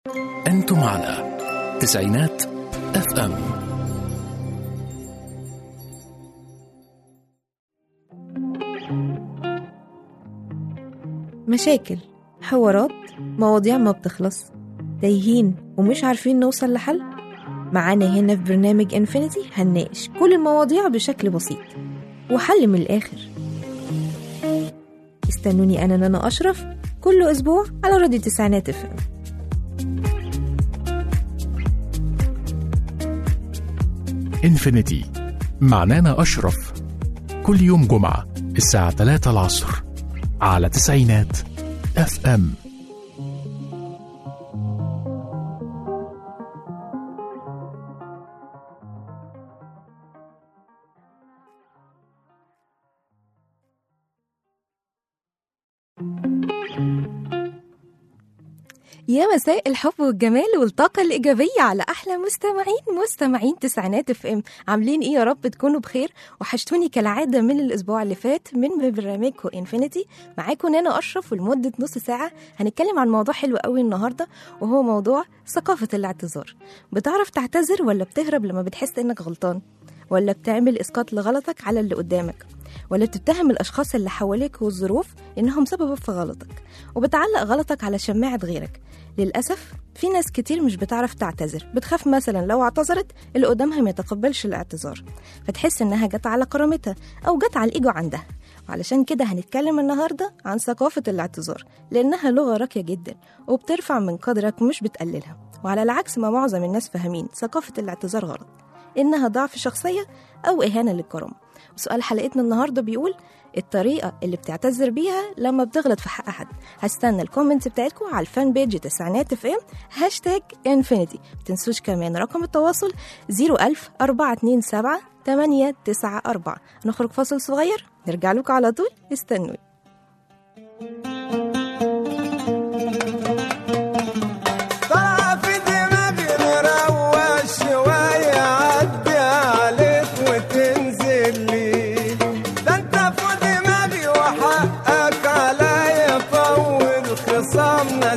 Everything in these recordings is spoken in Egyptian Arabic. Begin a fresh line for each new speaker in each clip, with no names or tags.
أنتم على تسعينات اف ام
مشاكل حوارات مواضيع ما بتخلص تايهين ومش عارفين نوصل لحل معانا هنا في برنامج انفينيتي هنناقش كل المواضيع بشكل بسيط وحل من الآخر استنوني أنا نانا أشرف كل أسبوع على راديو تسعينات اف ام
انفينيتي مع نانا أشرف كل يوم جمعة الساعة 3 العصر على تسعينات اف ام
يا مساء الحب والجمال والطاقة الإيجابية على أحلى مستمعين مستمعين تسعينات اف ام عاملين إيه يا رب تكونوا بخير وحشتوني كالعادة من الأسبوع اللي فات من برنامجكم انفينيتي معاكم نانا أشرف ولمدة نص ساعة هنتكلم عن موضوع حلو قوي النهاردة وهو موضوع ثقافة الاعتذار بتعرف تعتذر ولا بتهرب لما بتحس إنك غلطان ولا بتعمل إسقاط لغلطك على اللي قدامك ولا بتتهم الأشخاص اللي حواليك والظروف إنهم سبب في غلطك وبتعلق غلطك على شماعة غيرك للأسف في ناس كتير مش بتعرف تعتذر بتخاف مثلا لو اعتذرت اللي قدامها ما يتقبلش الاعتذار فتحس إنها جت على كرامتها أو جت على الإيجو عندها وعلشان كده هنتكلم النهاردة عن ثقافة الاعتذار لأنها لغة راقية جدا وبترفع من قدرك مش بتقللها وعلى العكس ما معظم الناس فاهمين ثقافة الاعتذار غلط إنها ضعف شخصية أو إهانة للكرامة وسؤال حلقتنا النهاردة بيقول الطريقة اللي بتعتذر بيها لما بتغلط في حق حد هستنى الكومنتس بتاعتكم على الفان بيج تسعينات اف ام هاشتاج انفينيتي متنسوش كمان رقم التواصل 01000 427 894 نخرج فاصل صغير نرجع لكم على طول استنوني
طلع في دماغي نروق شوية عدي عليك وتنزل لي ده انت في دماغي وحقك عليا طول خصامنا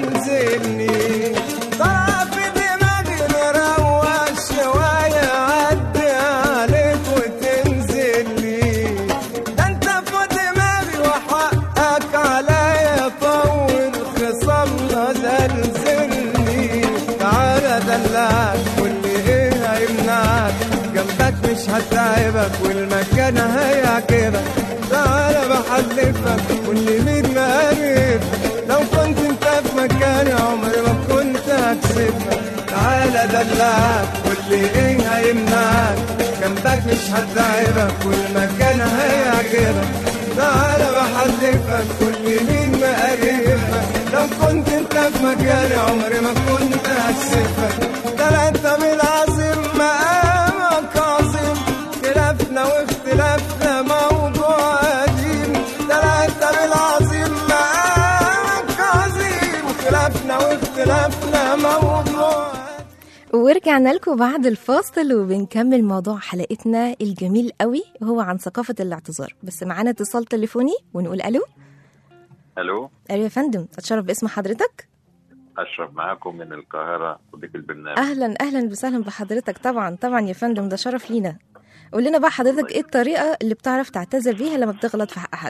زلزلني طلع في دماغي نروق شوية عدي عليك وتنزل لي ده انت في دماغي وحقك عليا طول خصامنا زلزلني تعالى دلعك واللي ايه هيمنعك جنبك مش هتعبك والمكان هيعجبك تعالى بحلفك واللي مين مقرب لو كنت انت في مكاني عمري ما كنت هكسبك تعالى دلعك واللي ايه هيمنعك جنبك مش هتعبك والمكان هيعجبك تعالى بحلفك كل مين مقربك لو كنت انت في مكاني عمري ما كنت هكسفك ده انت بالعظيم مقامك عظيم خلافنا واختلافنا موضوع قديم ده انت بالعظيم مقامك عظيم خلافنا واختلافنا موضوع قديم
ورجعنا لكم بعد الفاصل وبنكمل موضوع حلقتنا الجميل قوي وهو عن ثقافة الاعتذار بس معانا اتصال تليفوني ونقول ألو
الو
ألو يا فندم أتشرف باسم حضرتك
اشرف معاكم من القاهره صديق البرنامج
اهلا اهلا وسهلا بحضرتك طبعا طبعا يا فندم ده شرف لينا قول لنا بقى حضرتك ايه الطريقه اللي بتعرف تعتذر بيها لما بتغلط في حق حد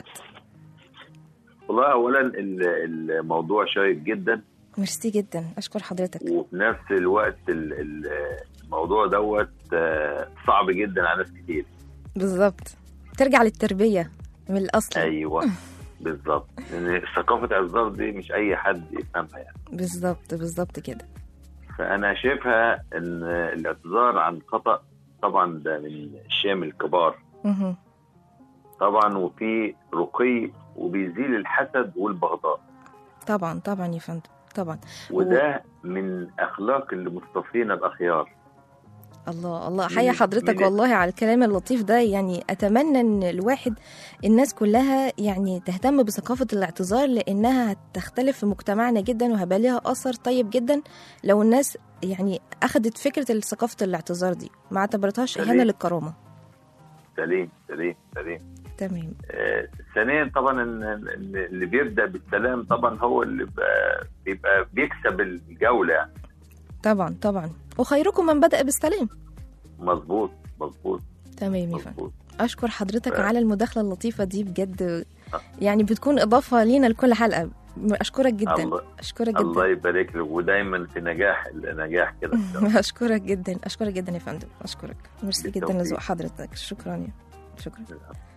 والله اولا ال- الموضوع شيق جدا
ميرسي جدا اشكر حضرتك
وفي نفس الوقت ال- ال- الموضوع دوت آه، صعب جدا على ناس كتير
بالظبط ترجع للتربيه من الاصل
ايوه بالظبط لان ثقافه الاعتذار دي مش اي حد يفهمها يعني
بالظبط بالظبط كده
فانا شايفها ان الاعتذار عن خطا طبعا ده من الشام الكبار
مهم.
طبعا وفي رقي وبيزيل الحسد والبغضاء
طبعا طبعا يا فندم طبعا
وده من اخلاق المصطفين الاخيار
الله الله
من-
حيا حضرتك
من-
والله على الكلام اللطيف ده يعني اتمنى ان الواحد الناس كلها يعني تهتم بثقافه الاعتذار لانها هتختلف في مجتمعنا جدا وهيبقى ليها اثر طيب جدا لو الناس يعني اخذت فكره ثقافه الاعتذار دي ما اعتبرتهاش اهانه
سليم.
للكرامه
سليم سليم سليم
تمام
آه، ثانيا طبعا إن إن اللي بيبدا بالسلام طبعا هو اللي بيبقى, بيبقى بيكسب الجوله يعني
طبعا طبعا وخيركم من بدأ بالسلام
مظبوط مظبوط
تمام يا فندم
مظبوط
اشكر حضرتك
آه.
على المداخله اللطيفه دي بجد يعني بتكون اضافه لينا لكل حلقه اشكرك جدا
الله
اشكرك
الله
جدا
يبارك لك ودايما في نجاح النجاح كده إن شاء الله.
اشكرك جدا اشكرك جدا يا فندم اشكرك ميرسي جدا
بالتوفيق.
لذوق حضرتك شكرا يا شكرا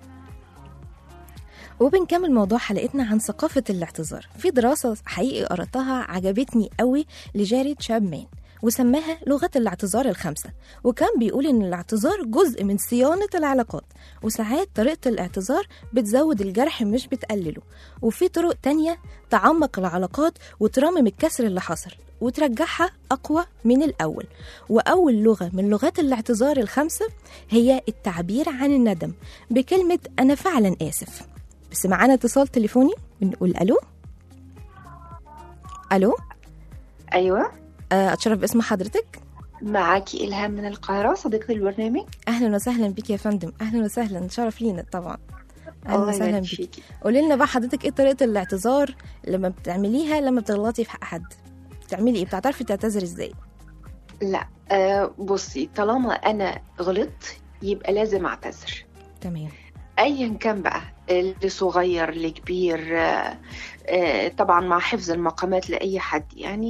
وبنكمل موضوع حلقتنا عن ثقافة الاعتذار في دراسة حقيقي قرأتها عجبتني قوي لجاري تشابمان وسماها لغة الاعتذار الخمسة وكان بيقول إن الاعتذار جزء من صيانة العلاقات وساعات طريقة الاعتذار بتزود الجرح مش بتقلله وفي طرق تانية تعمق العلاقات وترمم الكسر اللي حصل وترجعها أقوى من الأول وأول لغة من لغات الاعتذار الخمسة هي التعبير عن الندم بكلمة أنا فعلا آسف بس معانا اتصال تليفوني بنقول ألو ألو
أيوة
آه، أتشرف باسم حضرتك
معاكي إلهام من القاهرة صديقة البرنامج
أهلا وسهلا بك يا فندم أهلا وسهلا شرف لينا طبعا أهلا
الله
وسهلا
يبارك
بك
فيكي
قولي لنا بقى حضرتك إيه طريقة الاعتذار لما بتعمليها لما بتغلطي في حق حد بتعملي إيه بتعرفي تعتذري إزاي
لا آه بصي طالما أنا غلطت يبقى لازم أعتذر
تمام
أيا كان بقى اللي صغير اللي كبير آه آه طبعا مع حفظ المقامات لأي حد يعني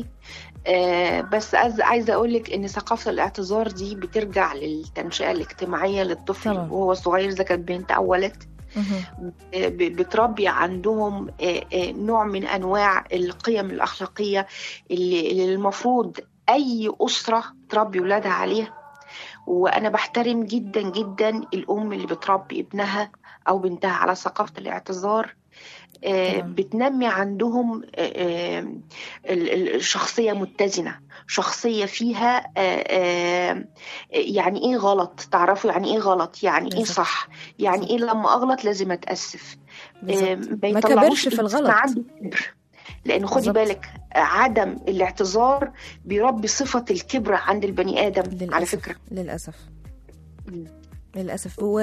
آه بس عايز- عايزة أقولك إن ثقافة الاعتذار دي بترجع للتنشئة الاجتماعية للطفل
طبعاً.
وهو صغير إذا كانت بنت أو ولد
مهم.
ب- بتربي عندهم آه، آه، نوع من انواع القيم الاخلاقيه اللي اللي المفروض اي اسره تربي ولادها عليها وانا بحترم جدا جدا الام اللي بتربي ابنها او بنتها على ثقافه الاعتذار آه،
طبعاً.
بتنمي عندهم آه، آه، ال- ال- الشخصيه متزنه شخصيه فيها آه، آه، يعني ايه غلط تعرفوا يعني ايه غلط يعني ايه
بالظبط.
صح يعني ايه لما اغلط لازم اتاسف
بالظبط
آم،
ما
يطلعوش
كبرش في
إنسان
الغلط.
عنده كبر لان خدي
بالظبط.
بالك عدم الاعتذار بيربي صفه الكبر عند البني ادم على
للأسف.
فكره
للأسف
مم.
للأسف و...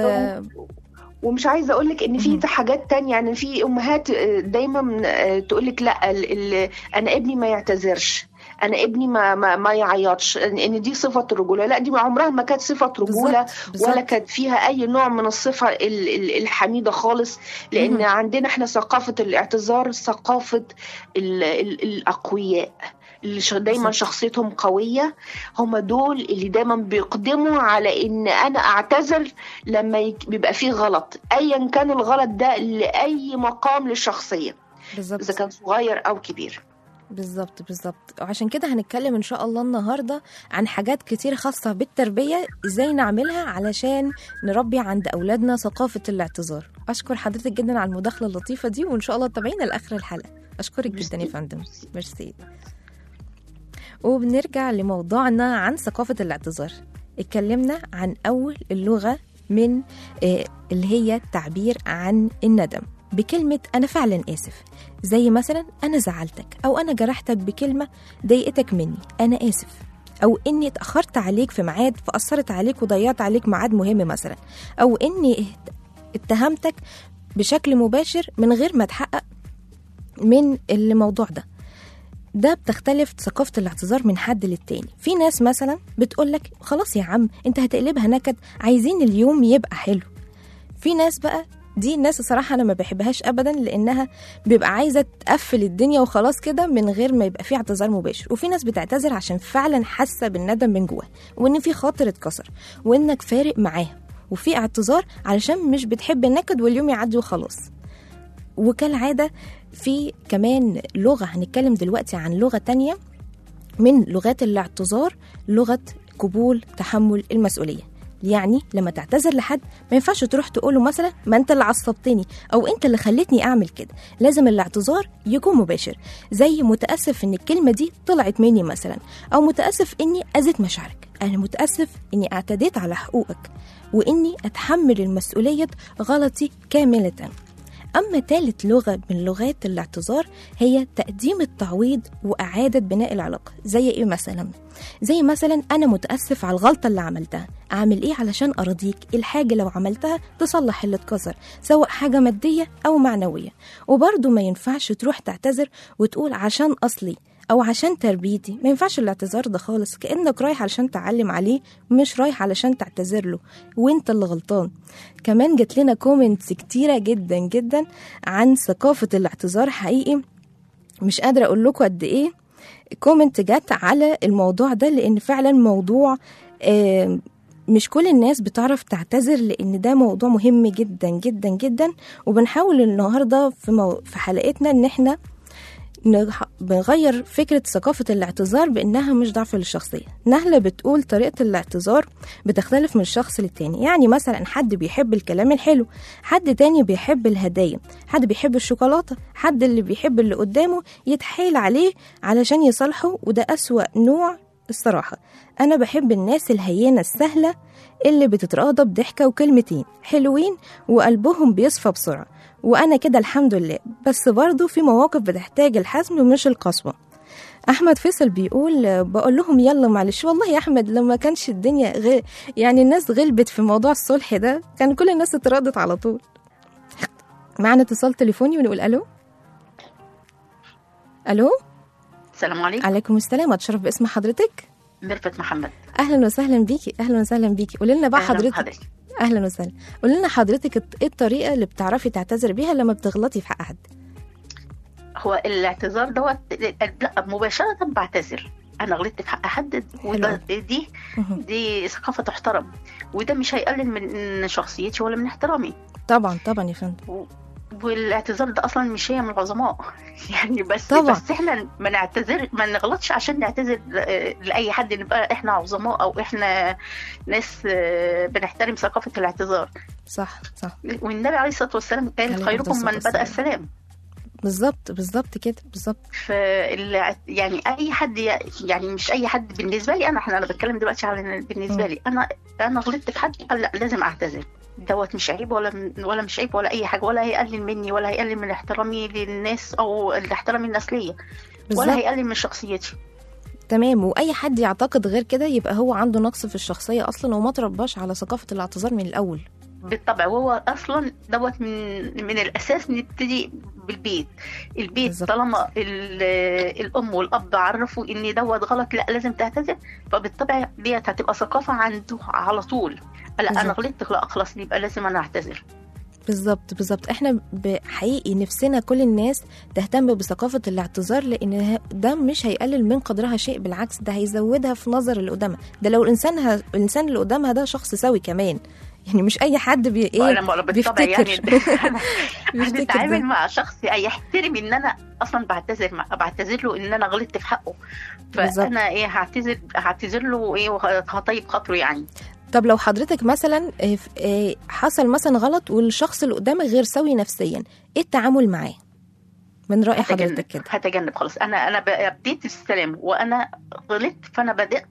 ومش عايزه اقول لك ان
مهم.
في حاجات تانية يعني في امهات آه، دايما تقول لك لا ال- ال- انا ابني ما يعتذرش انا ابني ما ما, ما يعيطش ان إن دي صفه الرجوله لا دي ما عمرها ما كانت صفه رجوله
بالظبط بالظبط.
ولا كانت فيها اي نوع من الصفه ال- ال- الحميده خالص لان
مهم.
عندنا احنا ثقافه الاعتذار ثقافه ال- ال- الاقوياء اللي ش- دايما
بالظبط.
شخصيتهم قويه هم دول اللي دايما بيقدموا على ان انا اعتذر لما يك- بيبقى فيه غلط ايا كان الغلط ده لاي مقام للشخصيه
بالظبط
اذا كان صغير او كبير
بالظبط بالظبط وعشان كده هنتكلم ان شاء الله النهارده عن حاجات كتير خاصه بالتربيه ازاي نعملها علشان نربي عند اولادنا ثقافه الاعتذار اشكر حضرتك جدا على المداخله اللطيفه دي وان شاء الله تتابعينا لاخر الحلقه اشكرك جدا يا فندم ميرسي وبنرجع لموضوعنا عن ثقافه الاعتذار اتكلمنا عن اول اللغه من آه، اللي هي التعبير عن الندم بكلمة أنا فعلا آسف زي مثلا أنا زعلتك أو أنا جرحتك بكلمة ضايقتك مني أنا آسف أو إني اتأخرت عليك في ميعاد فأثرت عليك وضيعت عليك ميعاد مهم مثلا أو إني ات- اتهمتك بشكل مباشر من غير ما تحقق من الموضوع ده ده بتختلف ثقافة الاعتذار من حد للتاني في ناس مثلا بتقولك خلاص يا عم انت هتقلبها نكد عايزين اليوم يبقى حلو في ناس بقى دي الناس الصراحة أنا ما بحبهاش أبدا لأنها بيبقى عايزة تقفل الدنيا وخلاص كده من غير ما يبقى في اعتذار مباشر وفي ناس بتعتذر عشان فعلا حاسة بالندم من جواها وإن في خاطر اتكسر وإنك فارق معاها وفي اعتذار علشان مش بتحب النكد واليوم يعدي وخلاص وكالعادة في كمان لغة هنتكلم دلوقتي عن لغة تانية من لغات الاعتذار لغة قبول تحمل المسؤولية يعني لما تعتذر لحد ما ينفعش تروح تقوله مثلا ما انت اللي عصبتني او انت اللي خلتني اعمل كده لازم الاعتذار يكون مباشر زي متاسف ان الكلمه دي طلعت مني مثلا او متاسف اني اذيت مشاعرك انا متاسف اني اعتديت على حقوقك واني اتحمل المسؤوليه غلطي كامله أما تالت لغة من لغات الاعتذار هي تقديم التعويض وإعادة بناء العلاقة زي إيه مثلا؟ زي مثلا أنا متأسف على الغلطة اللي عملتها أعمل إيه علشان أرضيك الحاجة لو عملتها تصلح اللي اتكسر سواء حاجة مادية أو معنوية وبرضه ما ينفعش تروح تعتذر وتقول عشان أصلي أو عشان تربيتي ما ينفعش الاعتذار ده خالص كأنك رايح علشان تعلم عليه مش رايح علشان تعتذر له وانت اللي غلطان كمان جات لنا كومنتس كتيرة جدا جدا عن ثقافة الاعتذار حقيقي مش قادرة أقول لكم قد إيه كومنت جت على الموضوع ده لأن فعلا موضوع آه، مش كل الناس بتعرف تعتذر لأن ده موضوع مهم جدا جدا جدا وبنحاول النهاردة في, مو... في حلقتنا إن إحنا نغ- بنغير فكرة ثقافة الاعتذار بإنها مش ضعف للشخصية نهلة بتقول طريقة الاعتذار بتختلف من شخص للتاني يعني مثلا حد بيحب الكلام الحلو حد تاني بيحب الهدايا حد بيحب الشوكولاتة حد اللي بيحب اللي قدامه يتحايل عليه علشان يصالحه وده أسوأ نوع الصراحة أنا بحب الناس الهينة السهلة اللي بتتراضى بضحكة وكلمتين حلوين وقلبهم بيصفى بسرعة وأنا كده الحمد لله بس برضه في مواقف بتحتاج الحزم مش القسوة احمد فيصل بيقول آه، بقول لهم يلا معلش والله يا احمد لما كانش الدنيا غير يعني الناس غلبت في موضوع الصلح ده كان كل الناس اتراضت على طول معنا اتصال تليفوني ونقول الو الو
السلام عليكم
عليكم السلام اتشرف باسم حضرتك
ميرفت محمد
اهلا وسهلا بيكي اهلا وسهلا بيكي قولي لنا بقى
أهلاً
حضرتك
بحضرتك.
اهلا وسهلا قولي لنا حضرتك الط- ايه الطريقه اللي بتعرفي تعتذري بيها لما بتغلطي في حق حد
هو الاعتذار دوت لا مباشرة بعتذر انا غلطت في حق حد وده دي
مهم.
دي ثقافة تحترم وده مش هيقلل من شخصيتي ولا من احترامي
طبعا طبعا يا فندم
والاعتذار ده اصلا مش هي من العظماء يعني بس
طبعا.
بس احنا ما نعتذر ما نغلطش عشان نعتذر ل- لاي حد نبقى احنا عظماء او احنا ناس آه، بنحترم ثقافة الاعتذار
صح صح
والنبي عليه الصلاة والسلام قال
عليه
خيركم
الصلاة
من بدأ
والسلام.
السلام
بالظبط بالظبط كده بالظبط
فال- يعني اي حد ي- يعني مش اي حد بالنسبه لي انا احنا انا بتكلم دلوقتي على بالنسبه
مم.
لي انا انا غلطت في حد لا لازم اعتذر دوت مش عيب ولا ولا مش عيب ولا اي حاجه ولا هيقلل مني ولا هيقلل من احترامي للناس او احترام الناس ليا ولا
بالظبط
هيقلل من شخصيتي
تمام واي حد يعتقد غير كده يبقى هو عنده نقص في الشخصيه اصلا وما ترباش على ثقافه الاعتذار من الاول
بالطبع وهو اصلا دوت من من الاساس نبتدي بالبيت البيت
بالظبط.
طالما ال- الام والاب عرفوا ان دوت غلط لا لازم تعتذر فبالطبع ديت هتبقى ثقافه عنده على طول لا انا
بالظبط.
غلطت لا خلاص يبقى لازم انا اعتذر
بالظبط بالظبط احنا حقيقي نفسنا كل الناس تهتم بثقافة الاعتذار لان ده مش هيقلل من قدرها شيء بالعكس ده هيزودها في نظر اللي قدامها ده لو الانسان ه... الانسان اللي قدامها ده شخص سوي كمان يعني مش اي حد بي ايه
انا بالطبع
بيفتكر.
يعني
بيفتكر
هنتعامل
ده.
مع شخص يحترم ان انا اصلا بعتذر مع- بعتذر له ان انا غلطت في حقه
بالظبط.
فانا ايه هعتذر هعتذر له ايه وهطيب خاطره يعني
طب لو حضرتك مثلا آه، ف- آه، حصل مثلا غلط والشخص اللي قدامك غير سوي نفسيا ايه التعامل معاه من رأي
هتجنب
حضرتك كده
هتجنب خلاص انا انا ب- بديت السلام وانا غلطت فانا بدات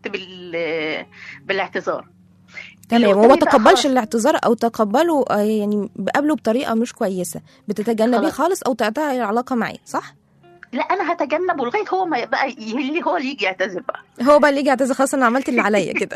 بال بالاعتذار اللي
تمام
قدامي
وما
بقى
تقبلش
خلاص.
الاعتذار او تقبله آه، يعني بقابله بطريقه مش كويسه بتتجنبيه
خلاص.
خالص او تقطعي العلاقه معاه صح
لا انا هتجنبه لغايه هو ما بقى اللي هو اللي يجي يعتذر بقى
هو بقى اللي يجي يعتذر خلاص انا عملت اللي عليا كده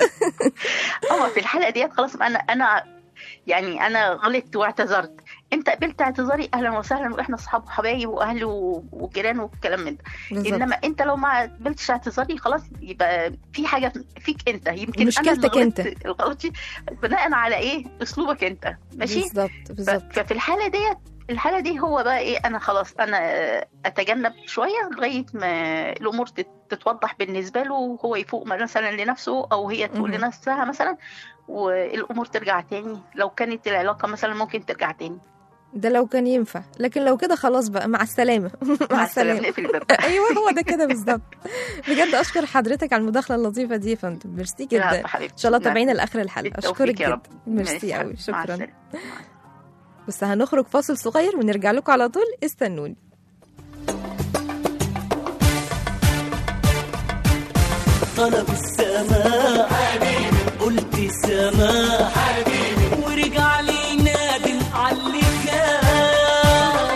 اه في الحلقه ديت خلاص انا انا يعني انا غلطت واعتذرت انت قبلت اعتذاري اهلا وسهلا واحنا اصحاب وحبايب واهل و- وجيران والكلام من ده
بالظبط
انما انت لو ما قبلتش اعتذاري خلاص يبقى في حاجه فيك انت يمكن انا
مشكلتك
اللي
انت.
غلطت غلطتي بناء على ايه اسلوبك انت ماشي
بالظبط
ف-
بالظبط
ففي الحاله ديت الحاله دي هو بقى ايه انا خلاص انا اتجنب شويه لغايه ما الامور تت- تتوضح بالنسبه له وهو يفوق مثلا لنفسه او هي تقول
مهم.
لنفسها مثلا والامور ترجع تاني لو كانت العلاقه مثلا ممكن ترجع تاني
ده لو كان ينفع لكن لو كده خلاص بقى مع السلامه
مع السلامه نقفل الباب
ايوه هو ده كده بالظبط بجد اشكر حضرتك على المداخله اللطيفه دي يا فندم ميرسي جدا
العفو
ان
حبيبتي
شاء الله
نعم.
تابعينا لاخر الحلقه
بالتوفيق
اشكرك
يا رب.
جدا ميرسي
ماشي.
قوي
مع
شكرا
السلامة.
بس هنخرج فاصل صغير ونرجع لكم على طول استنوني
طلب السماح قلت سماح ورجع لي نادم على اللي كان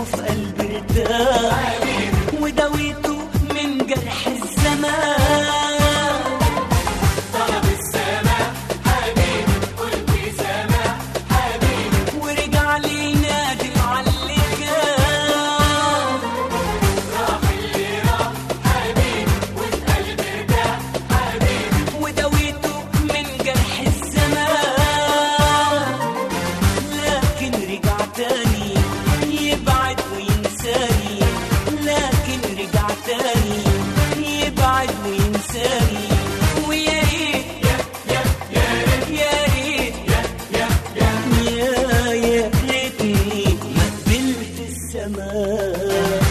وفي قلبي ارتاح وداويته من جرح الزمان ورجع لي ينادي على اللي كان وداويته من جرح الزمان لكن رجع تاني يبعد وينساني لكن رجع تاني يبعد وينساني ويا ريت يا ريت يا يا ريتني ما قبلت السماء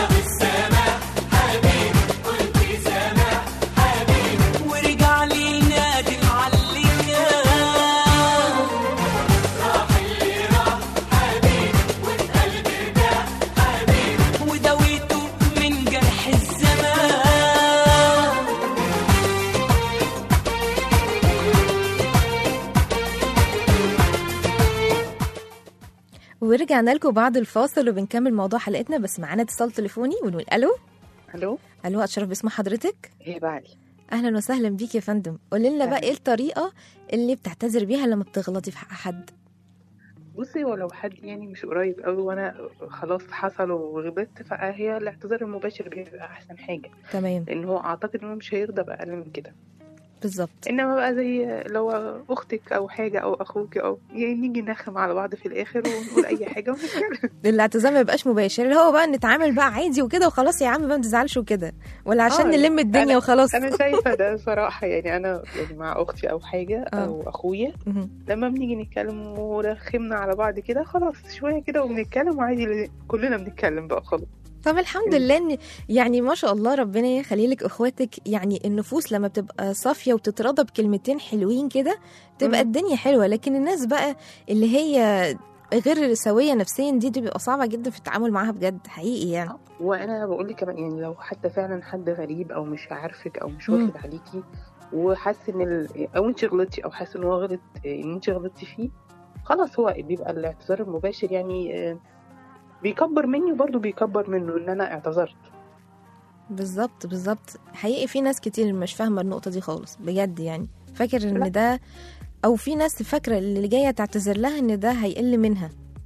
ورجع لي نادي على اللي كان وداويته من جرح الزمان
ورجعنا لكم بعد الفاصل وبنكمل موضوع حلقتنا بس معانا اتصال تليفوني ونقول الو
الو
الو اتشرف باسم حضرتك
هبه علي
اهلا وسهلا بيك يا فندم قولي لنا بقى
أهلاً.
ايه الطريقه اللي بتعتذر بيها لما بتغلطي في حق حد
بصي ولو حد يعني مش قريب قوي وانا خلاص حصل وغلطت فهي الاعتذار المباشر بيبقى احسن حاجه
تمام
لان هو اعتقد انه مش هيرضى باقل من كده
بالظبط
انما بقى زي لو اختك او حاجه او اخوك او يعني نيجي نخم على بعض في الاخر ونقول اي حاجه ونتكلم
الاعتذار ما يبقاش مباشر اللي هو بقى نتعامل بقى عادي وكده وخلاص يا عم بقى ما تزعلش وكده ولا عشان
آه،
نلم الدنيا
أنا-
وخلاص
انا شايفه ده صراحه يعني انا يعني مع اختي او حاجه
آه.
او اخويا
مهم.
لما بنيجي نتكلم ورخمنا على بعض كده خلاص شويه كده وبنتكلم وعادي كلنا بنتكلم بقى خلاص
طب الحمد لله ان يعني ما شاء الله ربنا يخلي لك اخواتك يعني النفوس لما بتبقى صافيه وتترضى بكلمتين حلوين كده تبقى
مم.
الدنيا حلوه لكن الناس بقى اللي هي غير سويه نفسيا دي, دي بيبقى صعبه جدا في التعامل معاها بجد حقيقي يعني
وانا بقول لك كمان يعني لو حتى فعلا حد غريب او مش عارفك او مش
مم.
واخد عليكي وحاسس ان ال... او انت غلطتي او حاسس ان هو غلط ان انت غلطتي فيه خلاص هو بيبقى الاعتذار المباشر يعني آه، بيكبر مني وبرضه بيكبر منه ان انا اعتذرت
بالظبط بالظبط حقيقي في ناس كتير مش فاهمه النقطه دي خالص بجد يعني فاكر
لا.
ان ده او في ناس فاكره اللي جايه تعتذر لها ان ده هيقل منها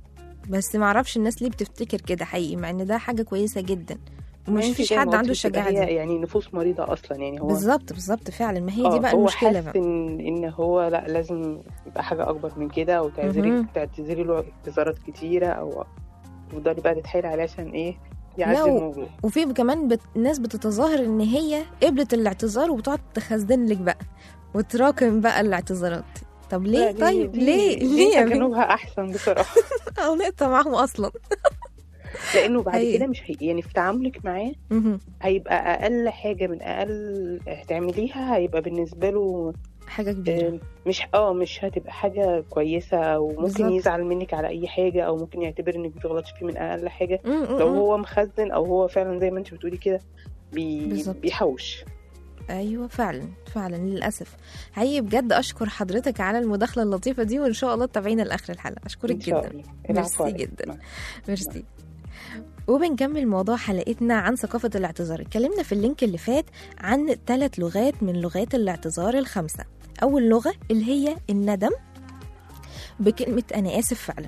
بس ما اعرفش الناس ليه بتفتكر كده حقيقي مع ان ده حاجه كويسه جدا ومش
يعني
فيش
زي ما
حد
قلت
عنده
لك
الشجاعه
هي
دي
يعني نفوس مريضة أصلا يعني هو
بالظبط بالظبط فعلا ما هي
آه،
دي بقى
هو
المشكله
حاسس
بقى
إن إن هو لا لازم يبقى حاجة أكبر من كده أو تعتذري
مهم.
تعتذري له اعتذارات كتيرة أو تفضلي بقى تتحايلي عليه عشان إيه يعدي
لا، و-
الموضوع
وفي كمان بت... ناس بتتظاهر ان هي قبلت الاعتذار وبتقعد تخزن لك بقى وتراكم بقى الاعتذارات طب ليه
لا، دي-
طيب
دي-
ليه
دي
ليه يا بنت
تجنبها أحسن بصراحة
او نقطع معاهم اصلا
لأنه بعد
هي.
كده مش هي يعني في تعاملك معاه
مهم.
هيبقى أقل حاجة من أقل هتعمليها هيبقى بالنسبة له
حاجه كبيره
آه، مش اه مش هتبقى حاجة كويسة وممكن
بالظبط.
يزعل منك على أي حاجة أو ممكن يعتبر إنك بتغلطي فيه من أقل حاجة
م- م-
لو
م.
هو مخزن او هو فعلا زي ما انت بتقولي كده بي...
بالظبط.
بيحوش
ايوه فعلا فعلا للاسف حقيقي بجد اشكر حضرتك على المداخله اللطيفه دي وان شاء الله تتابعينا لاخر الحلقه اشكرك
ان شاء
جدا
الله
ميرسي
العفو عليك.
جدا.
مع-
ميرسي وبنكمل موضوع حلقتنا عن ثقافة الاعتذار اتكلمنا في اللينك اللي فات عن ثلاث لغات من لغات الاعتذار الخمسة أول لغة اللي هي الندم بكلمة أنا آسف فعلا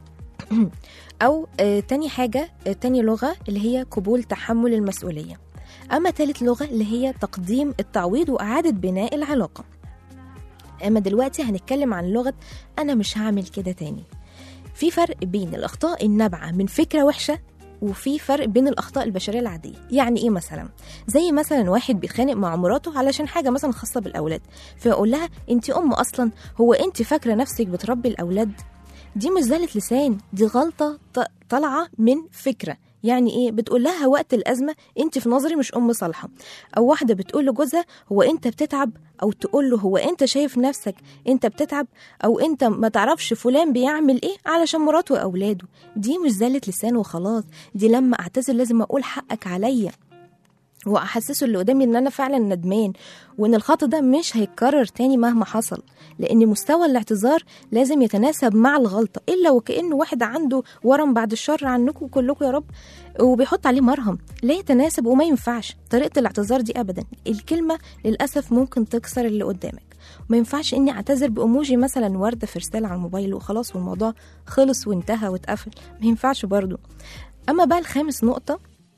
أو آه تاني حاجة آه تاني لغة اللي هي قبول تحمل المسؤولية أما تالت لغة اللي هي تقديم التعويض وإعادة بناء العلاقة أما دلوقتي هنتكلم عن لغة أنا مش هعمل كده تاني في فرق بين الأخطاء النابعة من فكرة وحشة وفي فرق بين الأخطاء البشرية العادية يعني إيه مثلا زي مثلا واحد بيتخانق مع مراته علشان حاجة مثلا خاصة بالأولاد فيقول لها أنت أم أصلا هو أنت فاكرة نفسك بتربي الأولاد دي مش زالة لسان دي غلطة ط- طالعة من فكرة يعني ايه بتقول لها وقت الازمه انت في نظري مش ام صالحه او واحده بتقول لجوزها هو انت بتتعب او تقول له هو انت شايف نفسك انت بتتعب او انت ما تعرفش فلان بيعمل ايه علشان مراته واولاده دي مش زالة لسان وخلاص دي لما اعتذر لازم اقول حقك عليا واحسسه اللي قدامي ان انا فعلا ندمان وان الخطا ده مش هيتكرر تاني مهما حصل لان مستوى الاعتذار لازم يتناسب مع الغلطه الا وكانه واحد عنده ورم بعد الشر عنكم كلكم يا رب وبيحط عليه مرهم لا يتناسب وما ينفعش طريقه الاعتذار دي ابدا الكلمه للاسف ممكن تكسر اللي قدامك ما ينفعش اني اعتذر بايموجي مثلا ورده في رساله على الموبايل وخلاص والموضوع خلص وانتهى واتقفل ما ينفعش برضو اما بقى الخامس نقطه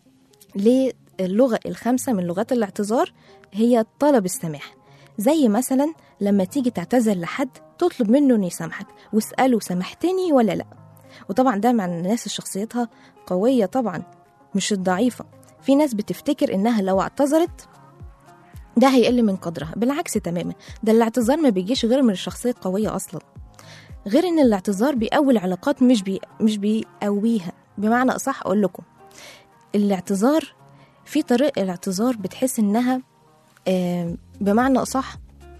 للغه الخامسه من لغات الاعتذار هي طلب السماح زي مثلا لما تيجي تعتذر لحد تطلب منه انه يسامحك واساله سامحتني ولا لا وطبعا ده مع الناس اللي شخصيتها قويه طبعا مش الضعيفه في ناس بتفتكر انها لو اعتذرت ده هيقل من قدرها بالعكس تماما ده الاعتذار ما بيجيش غير من الشخصيه القويه اصلا غير ان الاعتذار بيقوي العلاقات مش بي مش بيقويها بمعنى اصح اقول لكم الاعتذار في طريقه الاعتذار بتحس انها آه، بمعنى اصح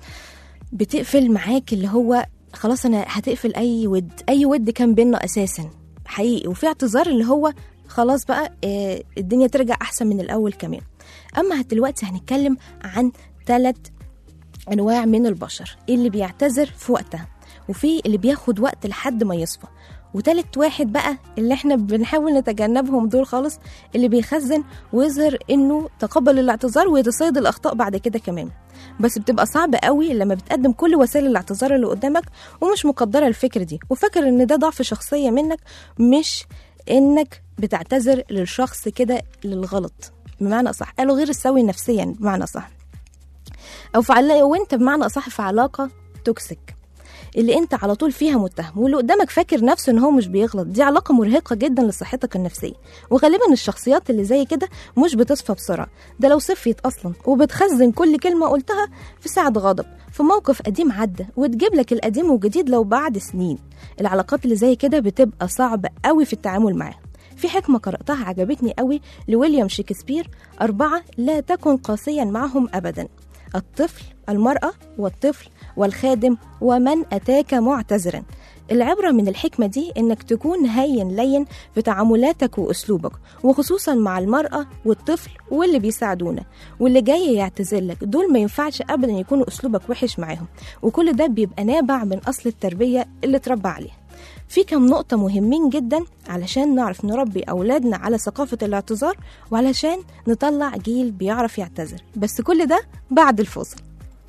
بتقفل معاك اللي هو خلاص انا هتقفل اي ود اي ود كان بينا اساسا حقيقي وفي اعتذار اللي هو خلاص بقى آه، الدنيا ترجع احسن من الاول كمان اما دلوقتي هنتكلم عن ثلاث انواع من البشر اللي بيعتذر في وقتها وفي اللي بياخد وقت لحد ما يصفى وتالت واحد بقى اللي احنا بنحاول نتجنبهم دول خالص اللي بيخزن ويظهر انه تقبل الاعتذار ويتصيد الاخطاء بعد كده كمان بس بتبقى صعبة قوي لما بتقدم كل وسائل الاعتذار اللي قدامك ومش مقدرة الفكرة دي وفاكر ان ده ضعف شخصية منك مش انك بتعتذر للشخص كده للغلط بمعنى صح قالوا غير السوي نفسيا بمعنى صح او في علا- وانت بمعنى اصح في علاقه توكسيك اللي انت على طول فيها متهم واللي قدامك فاكر نفسه ان هو مش بيغلط دي علاقه مرهقه جدا لصحتك النفسيه وغالبا الشخصيات اللي زي كده مش بتصفى بسرعه ده لو صفيت اصلا وبتخزن كل كلمه قلتها في ساعه غضب في موقف قديم عدى وتجيب لك القديم والجديد لو بعد سنين العلاقات اللي زي كده بتبقى صعبه قوي في التعامل معاها في حكمة قرأتها عجبتني قوي لويليام شكسبير أربعة لا تكن قاسيا معهم أبدا الطفل المرأة والطفل والخادم ومن أتاك معتذرا العبرة من الحكمة دي إنك تكون هين لين في تعاملاتك وأسلوبك وخصوصا مع المرأة والطفل واللي بيساعدونا واللي جاي يعتذر لك دول ما ينفعش أبدا يكونوا أسلوبك وحش معاهم وكل ده بيبقى نابع من أصل التربية اللي اتربى عليها في كم نقطة مهمين جدا علشان نعرف نربي أولادنا على ثقافة الاعتذار وعلشان نطلع جيل بيعرف يعتذر بس كل ده بعد الفاصل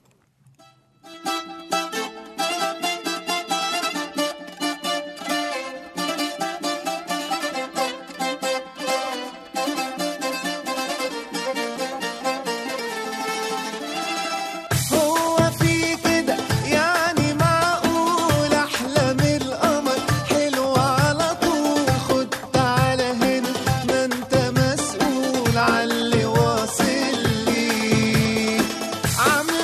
هو في كده يعني معقول احلام القمر حلوة على طول خد تعالى هنا ما انت مسؤول عاللي واصل لي عاملة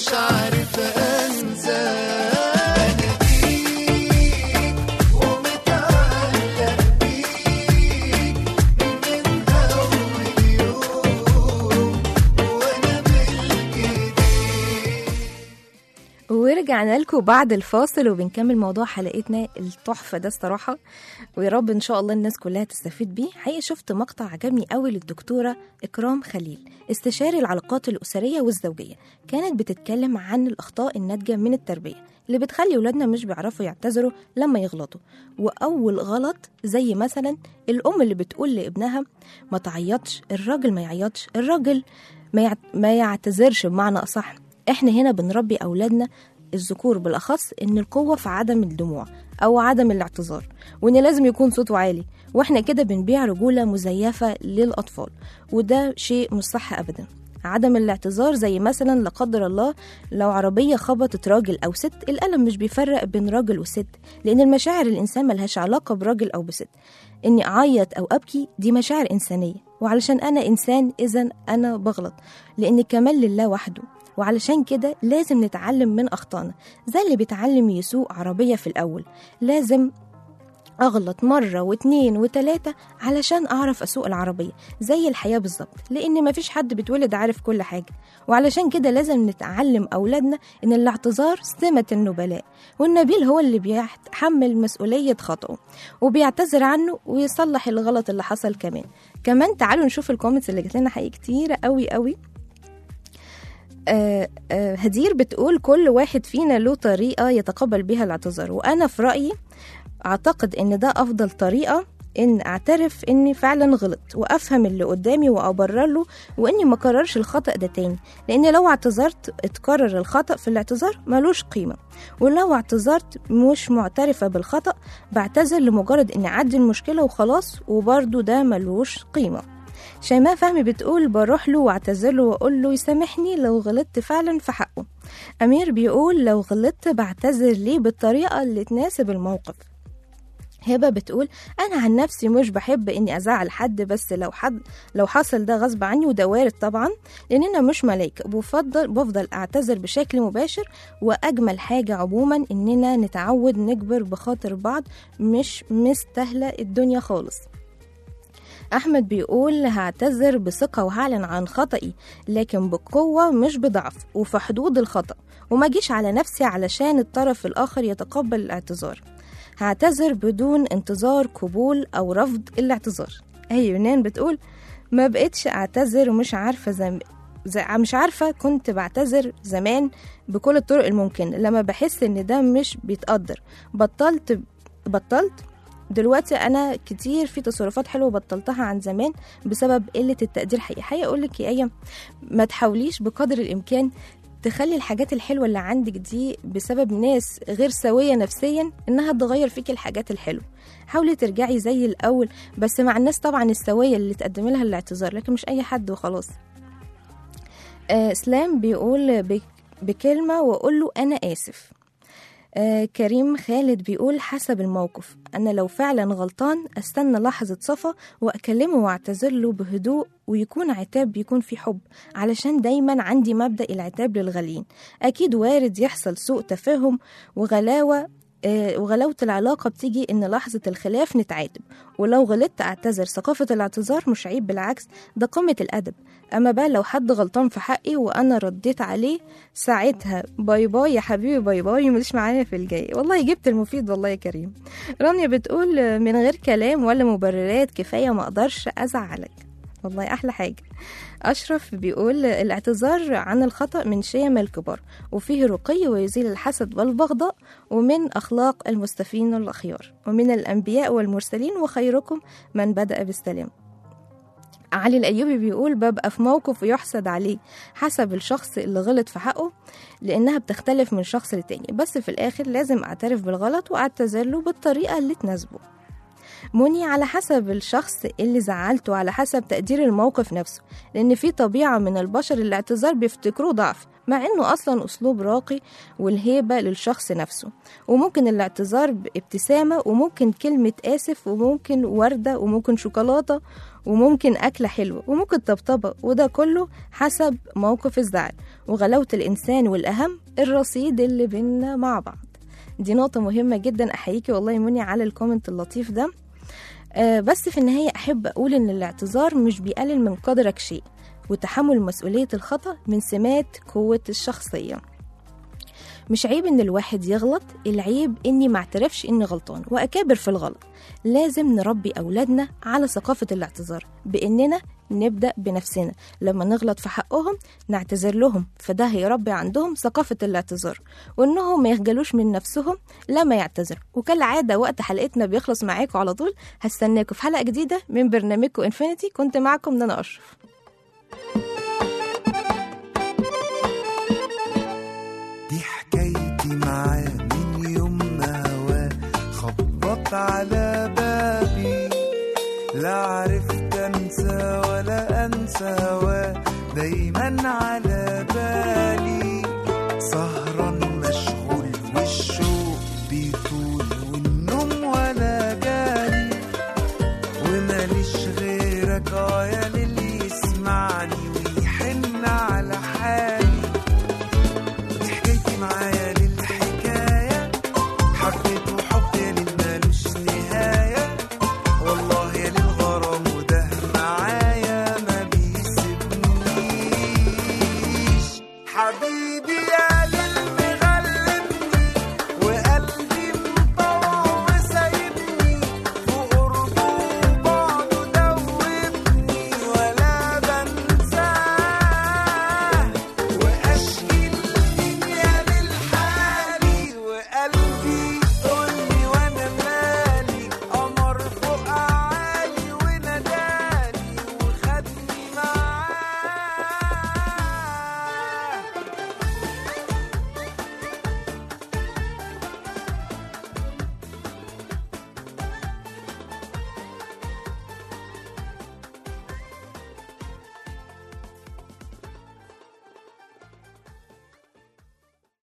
مش عارف انسى انا بيك ومتعلق بيك من اول يوم وانا ملك ايديك
ورجعنا لكم بعد الفاصل وبنكمل موضوع حلقتنا التحفه ده الصراحه ويا رب ان شاء الله الناس كلها تستفيد بيه حقيقه شفت مقطع عجبني قوي للدكتوره اكرام خليل استشاري العلاقات الاسريه والزوجيه كانت بتتكلم عن الاخطاء الناتجه من التربيه اللي بتخلي ولادنا مش بيعرفوا يعتذروا لما يغلطوا واول غلط زي مثلا الام اللي بتقول لابنها ما تعيطش الراجل ما يعيطش الراجل ما يع- ما يعتذرش بمعنى اصح احنا هنا بنربي اولادنا الذكور بالاخص ان القوه في عدم الدموع او عدم الاعتذار وان لازم يكون صوته عالي واحنا كده بنبيع رجوله مزيفه للاطفال وده شيء مش صح ابدا عدم الاعتذار زي مثلا لا قدر الله لو عربية خبطت راجل أو ست الألم مش بيفرق بين راجل وست لأن المشاعر الإنسان ملهاش علاقة براجل أو بست إني أعيط أو أبكي دي مشاعر إنسانية وعلشان أنا إنسان إذا أنا بغلط لأن الكمال لله وحده وعلشان كده لازم نتعلم من أخطائنا زي اللي بيتعلم يسوق عربية في الأول لازم أغلط مرة واتنين وتلاتة علشان أعرف أسوق العربية زي الحياة بالظبط لأن مفيش حد بيتولد عارف كل حاجة وعلشان كده لازم نتعلم أولادنا إن الاعتذار سمة النبلاء والنبيل هو اللي بيتحمل مسؤولية خطأه وبيعتذر عنه ويصلح الغلط اللي حصل كمان كمان تعالوا نشوف الكومنتس اللي جات لنا حقيقي كتيرة قوي قوي آه آه هدير بتقول كل واحد فينا له طريقة يتقبل بها الاعتذار وأنا في رأيي أعتقد إن ده أفضل طريقة إن أعترف إني فعلا غلط وأفهم اللي قدامي وأبرر له وإني ما كررش الخطأ ده تاني لأن لو اعتذرت اتكرر الخطأ في الاعتذار ملوش قيمة ولو اعتذرت مش معترفة بالخطأ بعتذر لمجرد إني أعدي المشكلة وخلاص وبرضه ده ملوش قيمة شيماء فهمي بتقول بروح له واعتذر له واقول له يسامحني لو غلطت فعلا في حقه امير بيقول لو غلطت بعتذر ليه بالطريقه اللي تناسب الموقف هبه بتقول انا عن نفسي مش بحب اني ازعل حد بس لو حد لو حصل ده غصب عني وده وارد طبعا لاننا مش ملايكه بفضل بفضل اعتذر بشكل مباشر واجمل حاجه عموما اننا نتعود نكبر بخاطر بعض مش مستاهله الدنيا خالص أحمد بيقول هعتذر بثقة وهعلن عن خطئي لكن بقوة مش بضعف وفي حدود الخطأ وما جيش على نفسي علشان الطرف الآخر يتقبل الاعتذار هعتذر بدون انتظار قبول أو رفض الاعتذار هي يونان بتقول ما بقتش أعتذر ومش عارفة زم... زي مش عارفة كنت بعتذر زمان بكل الطرق الممكنة لما بحس إن ده مش بيتقدر بطلت بطلت دلوقتي انا كتير في تصرفات حلوه بطلتها عن زمان بسبب قله التقدير حقيقي حقيقي اقول لك يا ايام ما تحاوليش بقدر الامكان تخلي الحاجات الحلوه اللي عندك دي بسبب ناس غير سويه نفسيا انها تغير فيك الحاجات الحلوه حاولي ترجعي زي الاول بس مع الناس طبعا السويه اللي تقدمي لها الاعتذار لكن مش اي حد وخلاص آه اسلام بيقول بك- بكلمه واقول له انا اسف آه كريم خالد بيقول حسب الموقف أنا لو فعلا غلطان أستنى لحظة صفا وأكلمه وأعتذر له بهدوء ويكون عتاب بيكون في حب علشان دايما عندي مبدأ العتاب للغالين أكيد وارد يحصل سوء تفاهم وغلاوة آه، وغلاوة العلاقة بتيجي إن لحظة الخلاف نتعاتب ولو غلطت أعتذر ثقافة الاعتذار مش عيب بالعكس ده قمة الأدب أما بقى لو حد غلطان في حقي وأنا رديت عليه ساعتها باي باي يا حبيبي باي باي مش معايا في الجاي والله جبت المفيد والله يا كريم رانيا بتقول من غير كلام ولا مبررات كفاية ما أقدرش أزعلك والله أحلى حاجة أشرف بيقول الاعتذار عن الخطأ من شيم الكبار وفيه رقي ويزيل الحسد والبغضاء ومن أخلاق المستفين الأخيار ومن الأنبياء والمرسلين وخيركم من بدأ بالسلام علي الأيوبي بيقول ببقى في موقف ويحسد عليه حسب الشخص اللي غلط في حقه لأنها بتختلف من شخص لتاني بس في الآخر لازم أعترف بالغلط وأعتذر له بالطريقة اللي تناسبه مني على حسب الشخص اللي زعلته على حسب تقدير الموقف نفسه لأن في طبيعة من البشر الاعتذار بيفتكروه ضعف مع إنه أصلا أسلوب راقي والهيبة للشخص نفسه وممكن الاعتذار بابتسامة وممكن كلمة آسف وممكن وردة وممكن شوكولاتة وممكن أكلة حلوة وممكن طبطبة وده كله حسب موقف الزعل وغلاوة الإنسان والأهم الرصيد اللي بينا مع بعض دي نقطة مهمة جدا أحييكي والله يا منى على الكومنت اللطيف ده آه بس في النهاية أحب أقول إن الاعتذار مش بيقلل من قدرك شيء وتحمل مسؤولية الخطأ من سمات قوة الشخصية مش عيب ان الواحد يغلط العيب اني ما اعترفش اني غلطان واكابر في الغلط لازم نربي اولادنا على ثقافة الاعتذار باننا نبدأ بنفسنا لما نغلط في حقهم نعتذر لهم فده هيربي عندهم ثقافة الاعتذار وانهم ما يخجلوش من نفسهم لما يعتذر وكالعادة وقت حلقتنا بيخلص معاكم على طول هستناكم في حلقة جديدة من برنامجكم انفينيتي كنت معكم نانا اشرف
دي حكايتي معاه من يوم ما هواه خبط على بابي لا عرفت انسى ولا انسى هواه دايما على بالي سهران مشغول والشوق بيطول والنوم ولا جالي وماليش غيرك اه يا للي يسمعني ويحن على حالي دي حكايتي معايا للحكاية حبيته حب يا ليل مالوش نهاية والله يا للغرام وده معايا ما بيسيبنيش حبيبي يا